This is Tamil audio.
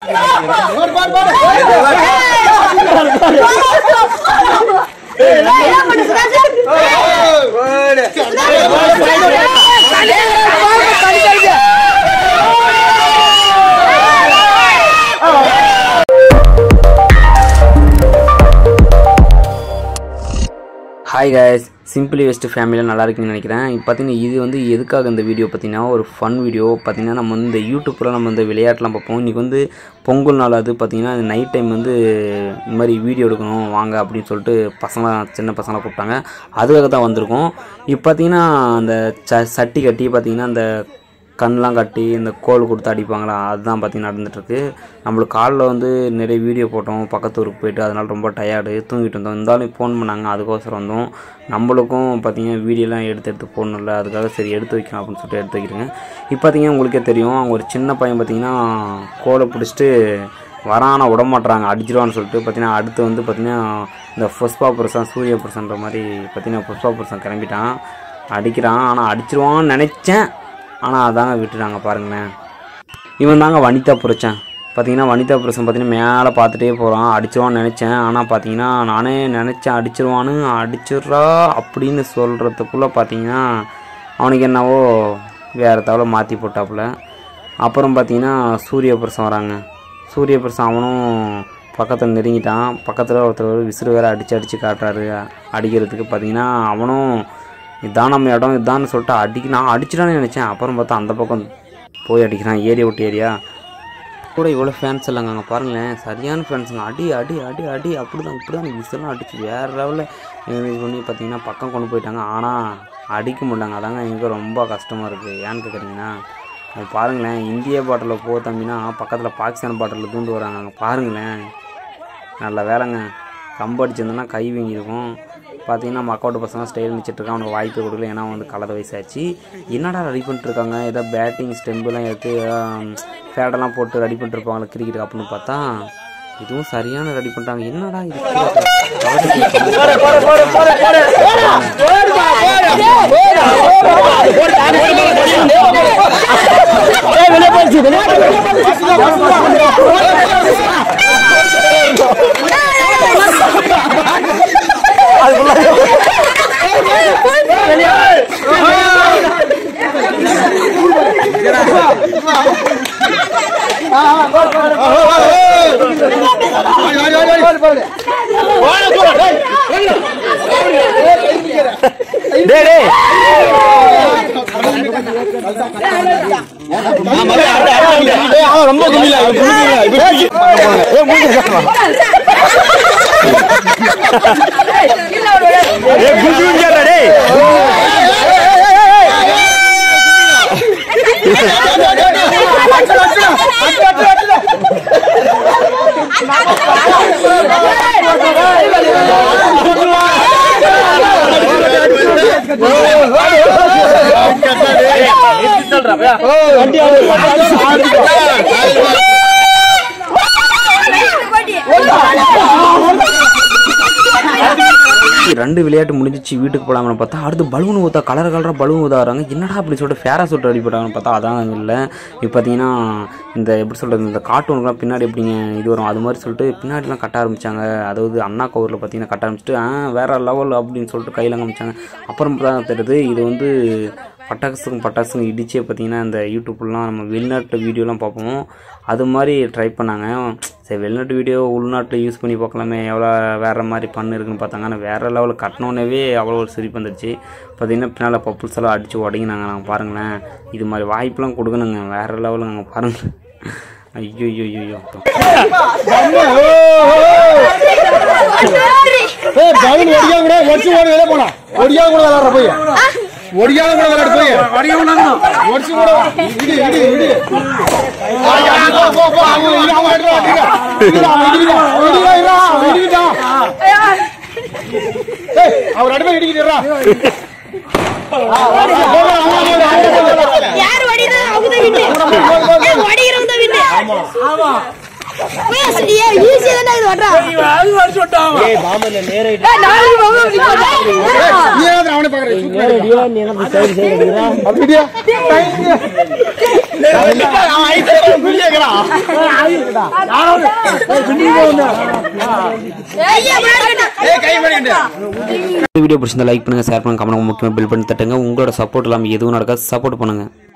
ஹாய் guys சிம்பிளி வெஸ்ட் ஃபேமிலியில் நல்லா இருக்கீங்கன்னு நினைக்கிறேன் இப்போ பார்த்தீங்கன்னா இது வந்து எதுக்காக இந்த வீடியோ பார்த்தீங்கன்னா ஒரு ஃபன் வீடியோ பார்த்தீங்கன்னா நம்ம வந்து இந்த யூடியூப்பில் நம்ம வந்து விளையாட்டுலாம் பார்ப்போம் இன்றைக்கி வந்து பொங்கல் நாள் அது பார்த்தீங்கன்னா நைட் டைம் வந்து இந்த மாதிரி வீடியோ எடுக்கணும் வாங்க அப்படின்னு சொல்லிட்டு பசங்க சின்ன பசங்களை கூப்பிட்டாங்க அதுக்காக தான் வந்திருக்கோம் இப்போ பார்த்தீங்கன்னா அந்த ச சட்டி கட்டி பார்த்தீங்கன்னா அந்த கண்ணெலாம் கட்டி இந்த கோல் கொடுத்து அடிப்பாங்களா அதுதான் பார்த்தீங்கன்னா நடந்துட்டுருக்கு நம்மளுக்கு காலில் வந்து நிறைய வீடியோ போட்டோம் பக்கத்து ஊருக்கு போயிட்டு அதனால் ரொம்ப டயர்டு தூங்கிட்டு இருந்தோம் இருந்தாலும் ஃபோன் பண்ணாங்க அதுக்கோசரம் வந்தோம் நம்மளுக்கும் பார்த்தீங்கன்னா வீடியோலாம் எடுத்து எடுத்து போடணும்ல அதுக்காக சரி எடுத்து வைக்கலாம் அப்படின்னு சொல்லிட்டு எடுத்து வைக்கிறேங்க இப்போ பார்த்தீங்கன்னா உங்களுக்கே தெரியும் அவங்க ஒரு சின்ன பையன் பார்த்தீங்கன்னா கோலை பிடிச்சிட்டு வரான விட மாட்றாங்க அடிச்சிருவான்னு சொல்லிட்டு பார்த்தீங்கன்னா அடுத்து வந்து பார்த்தீங்கன்னா இந்த புஷ்பா புருஷன் சூரிய புருஷன்ற மாதிரி பார்த்தீங்கன்னா புஷ்பா புருஷன் கிளம்பிட்டான் அடிக்கிறான் ஆனால் அடிச்சிருவான்னு நினச்சேன் ஆனால் அதாங்க விட்டுட்டாங்க பாருங்களேன் இவன் தாங்க வனிதா புரட்சன் பார்த்தீங்கன்னா வனிதா புருஷன் பார்த்தீங்கன்னா மேலே பார்த்துட்டே போகிறான் அடிச்சிருவான்னு நினச்சேன் ஆனால் பார்த்தீங்கன்னா நானே நினச்சேன் அடிச்சிருவான்னு அடிச்சிட்றா அப்படின்னு சொல்கிறதுக்குள்ளே பார்த்தீங்கன்னா அவனுக்கு என்னவோ வேறு தவிர மாற்றி போட்டாப்புல அப்புறம் பார்த்தீங்கன்னா சூரிய புருஷன் வராங்க சூரிய புருஷன் அவனும் பக்கத்தில் நெருங்கிட்டான் பக்கத்தில் ஒருத்தர் விசிறு வேறு அடித்து அடித்து காட்டுறாரு அடிக்கிறதுக்கு பார்த்தீங்கன்னா அவனும் இதான் நம்ம இடம் இதான்னு சொல்லிட்டு அடிக்க நான் அடிச்சிடான்னு நினச்சேன் அப்புறம் பார்த்தா அந்த பக்கம் போய் அடிக்கிறான் ஏரியா விட்டு ஏரியா கூட இவ்வளோ ஃபேன்ஸ் இல்லைங்க அங்கே பாருங்களேன் சரியான ஃபேன்ஸுங்க அடி அடி அடி அடி அப்படி தான் இப்படி தான் விசிலாம் அடிச்சு வேறு லெவலில் எங்களுக்கு பண்ணி பார்த்தீங்கன்னா பக்கம் கொண்டு போயிட்டாங்க ஆனால் அடிக்க முடியலங்க அதாங்க எங்களுக்கு ரொம்ப கஷ்டமாக இருக்குது ஏன்னு கேட்குறீங்கன்னா அவங்க பாருங்களேன் இந்திய பாட்டில் போ தம்பினா பக்கத்தில் பாகிஸ்தான் பாட்டில் தூண்டு வராங்க அங்கே பாருங்களேன் நல்ல வேலைங்க கம்பு அடிச்சிருந்தோன்னா கை வீங்கியிருக்கும் பார்த்தீங்கன்னா நம்ம அக்கௌண்ட் பசங்க ஸ்டைல் நிச்சிட்ருக்கான் அவனுக்கு வாய்ப்பு கொடுக்கல ஏன்னா வந்து கலர் வயசாச்சு என்னடா ரெடி பண்ணிட்டுருக்காங்க ஏதோ பேட்டிங் ஸ்டெம்புலாம் எடுத்து ஃபேடெல்லாம் போட்டு ரெடி பண்ணிட்டுருப்பாங்களா கிரிக்கெட் அப்படின்னு பார்த்தா இதுவும் சரியான ரெடி பண்ணிட்டாங்க என்னடா இது ரெண்டு விளையாட்டு முடிஞ்சிச்சு வீட்டுக்கு போகலாம்னு பார்த்தா அடுத்து பலூன் ஊற்றா கலர் கலராக பலூன் ஊதாறாங்க என்னடா அப்படி சொல்லிட்டு ஃபேரா சொல்லிட்டு ரெடி பண்ணாங்கன்னு பார்த்தா அதான் இல்லை இப்போ பார்த்தீங்கன்னா இந்த எப்படி சொல்கிறது இந்த கார்ட்டூனுக்குலாம் பின்னாடி எப்படிங்க இது வரும் அது மாதிரி சொல்லிட்டு பின்னாடிலாம் கட்ட ஆரம்பிச்சாங்க அதாவது அண்ணா கவரில் பார்த்தீங்கன்னா கட்ட ஆரம்பிச்சிட்டு ஆ வேற லெவல் அப்படின்னு சொல்லிட்டு கையில் காமிச்சாங்க அப்புறம் தான் தெரியுது இது வந்து பட்டாசுக்கும் பட்டாசுக்கும் இடிச்சே பார்த்தீங்கன்னா இந்த யூடியூப்லாம் நம்ம வெளிநாட்டு வீடியோலாம் பார்ப்போம் அது மாதிரி ட்ரை பண்ணாங்க சரி வெளிநாட்டு வீடியோ உள்நாட்டில் யூஸ் பண்ணி பார்க்கலாமே எவ்வளோ வேறு மாதிரி பண்ணு இருக்குன்னு பார்த்தாங்க ஆனால் வேறு லெவலில் கட்டினோன்னே அவ்வளோ ஒரு சிரிப்பு வந்துச்சு பார்த்தீங்கன்னா பின்னால் பப்புள்ஸ் எல்லாம் அடித்து உடைங்கினாங்க நாங்கள் பாருங்களேன் இது மாதிரி வாய்ப்பெலாம் கொடுக்கணுங்க வேறு லெவலில் நாங்கள் பாருங்கள் ஐயோ ஐயோ ஐயோ ஏய் பவுன் ஒடியா கூட ஒடிச்சு ஓடி வெளியே போனா ஒடியா கூட விளையாடுற போய் ஒடியா கூட விளையாடு போய் ஒடியா ஒடிச்சு கூட இடி இடி இடி போ, போ, போ, அவன் இடி, அவன் எடுறா, இடிடா. இடிடா, அவன் இடிடா, அவன் இடிடா, இடிடா, அவன் இடிடா. ஏய், அவர் அடிமை இடிக்கிட்டுறா யார் வடினா அவங்க தான் வின்னு ஏய், வடிகிறவங்க தான் வின்னு ஈஸியா தானே இது வர்றா ஏய், நீ ஏன் அவனை பாக்குற அப்படியா அவன் ஐஸ் குள்ளே இருக்கிறான் ஏய் கை பண்ணிட்டு இந்த வீடியோ பிடிச்சிருந்தா லைக் பண்ணுங்கள் ஷேர் பண்ணுங்கள் கமெண்ட் முக்கியமாக பில் பண்ணி தட்டுங்க உங்களோட சப்போர்ட் இல்லாமல் எதுவும் நடக்காது சப்போர்ட் பண்ணுங்கள்